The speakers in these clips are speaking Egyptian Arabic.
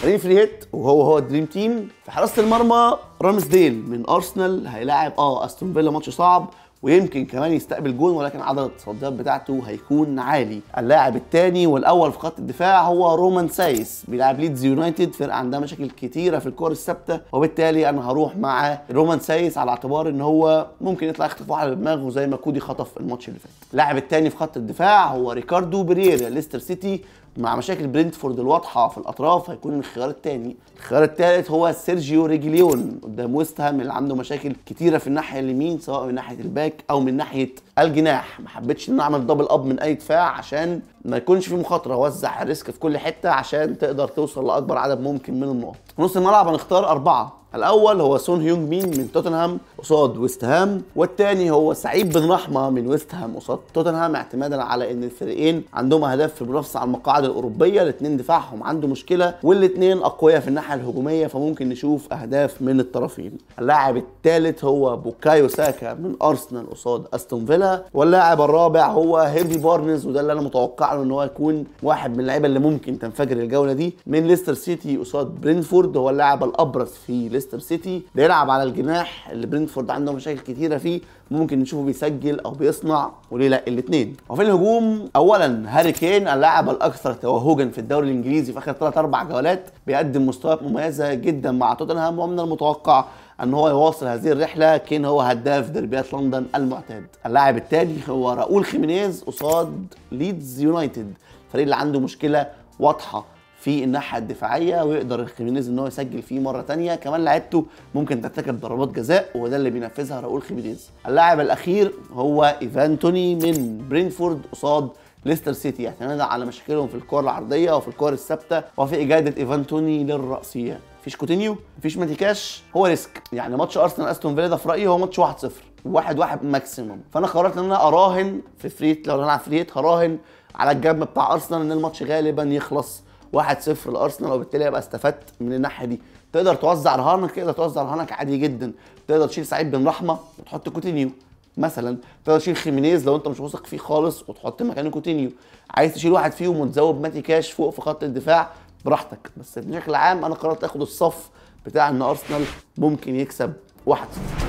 فريق فري هيت وهو هو الدريم تيم في حراسه المرمى رامز ديل من ارسنال هيلاعب اه استون فيلا ماتش صعب ويمكن كمان يستقبل جون ولكن عدد التصديات بتاعته هيكون عالي اللاعب الثاني والاول في خط الدفاع هو رومان سايس بيلعب ليدز يونايتد فرقه عندها مشاكل كتيره في الكور الثابته وبالتالي انا هروح مع رومان سايس على اعتبار ان هو ممكن يطلع يخطف واحد بدماغه زي ما كودي خطف الماتش اللي فات اللاعب الثاني في خط الدفاع هو ريكاردو بريرا ليستر سيتي مع مشاكل برينتفورد الواضحه في الاطراف هيكون الخيار الثاني الخيار الثالث هو سيرجيو ريجليون قدام ويست هام اللي عنده مشاكل كتيره في الناحيه اليمين سواء من ناحيه الباك او من ناحيه الجناح ما حبيتش ان أنا اعمل دبل اب من اي دفاع عشان ما يكونش في مخاطره وزع الريسك في كل حته عشان تقدر توصل لاكبر عدد ممكن من النقط في نص الملعب هنختار اربعه الاول هو سون هيونج مين من توتنهام قصاد ويست هام والثاني هو سعيد بن رحمه من ويست هام قصاد توتنهام اعتمادا على ان الفريقين عندهم اهداف في المنافسه على المقاعد الاوروبيه الاثنين دفاعهم عنده مشكله والاثنين اقوياء في الناحيه الهجوميه فممكن نشوف اهداف من الطرفين اللاعب الثالث هو بوكايو ساكا من ارسنال قصاد استون فيلا واللاعب الرابع هو هيرفي بارنز وده اللي انا متوقع له ان هو يكون واحد من اللعيبه اللي ممكن تنفجر الجوله دي من ليستر سيتي قصاد برينفورد هو اللاعب الابرز في ليستر سيتي بيلعب على الجناح اللي برينفورد عنده مشاكل كتيره فيه ممكن نشوفه بيسجل او بيصنع وليه لا الاثنين وفي الهجوم اولا هاري كين اللاعب الاكثر توهجا في الدوري الانجليزي في اخر ثلاث اربع جولات بيقدم مستويات مميزه جدا مع توتنهام ومن المتوقع ان هو يواصل هذه الرحله كين هو هداف دربيات لندن المعتاد اللاعب الثاني هو راؤول خيمينيز قصاد ليدز يونايتد الفريق اللي عنده مشكله واضحه في الناحيه الدفاعيه ويقدر خيمينيز ان هو يسجل فيه مره تانية كمان لعيبته ممكن ترتكب ضربات جزاء وده اللي بينفذها راؤول خيمينيز اللاعب الاخير هو ايفان توني من برينفورد قصاد ليستر سيتي اعتمادا على مشاكلهم في الكور العرضيه وفي الكور الثابته وفي اجاده ايفان توني للراسيه مفيش كوتينيو مفيش ماتيكاش هو ريسك يعني ماتش ارسنال استون فيلا ده في رايي هو ماتش 1-0 واحد واحد ماكسيموم فانا قررت ان انا اراهن في فريت لو هنلعب فريت هراهن على الجنب بتاع ارسنال ان الماتش غالبا يخلص 1-0 لارسنال وبالتالي ابقى استفدت من الناحيه دي تقدر توزع رهانك تقدر توزع رهانك عادي جدا تقدر تشيل سعيد بن رحمه وتحط كوتينيو مثلا تقدر تشيل خيمينيز لو انت مش واثق فيه خالص وتحط مكانه كوتينيو عايز تشيل واحد فيهم وتزود ماتي كاش فوق في خط الدفاع براحتك بس بشكل عام انا قررت اخد الصف بتاع ان ارسنال ممكن يكسب 1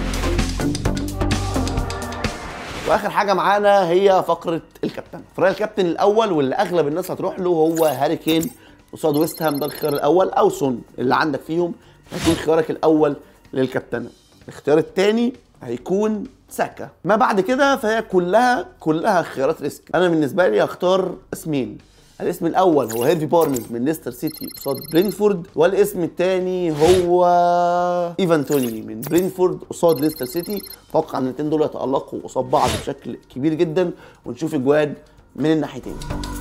واخر حاجه معانا هي فقره الكابتن فريق الكابتن الاول واللي اغلب الناس هتروح له هو هاري كين قصاد ويست هام ده الخيار الاول او سون اللي عندك فيهم هيكون خيارك الاول للكابتنه الاختيار الثاني هيكون ساكا ما بعد كده فهي كلها كلها خيارات ريسك انا بالنسبه لي هختار اسمين الاسم الاول هو هيرفي بارنز من ليستر سيتي قصاد برينفورد والاسم الثاني هو ايفان توني من برينفورد قصاد ليستر سيتي اتوقع ان الاثنين دول يتالقوا قصاد بعض بشكل كبير جدا ونشوف اجواد من الناحيتين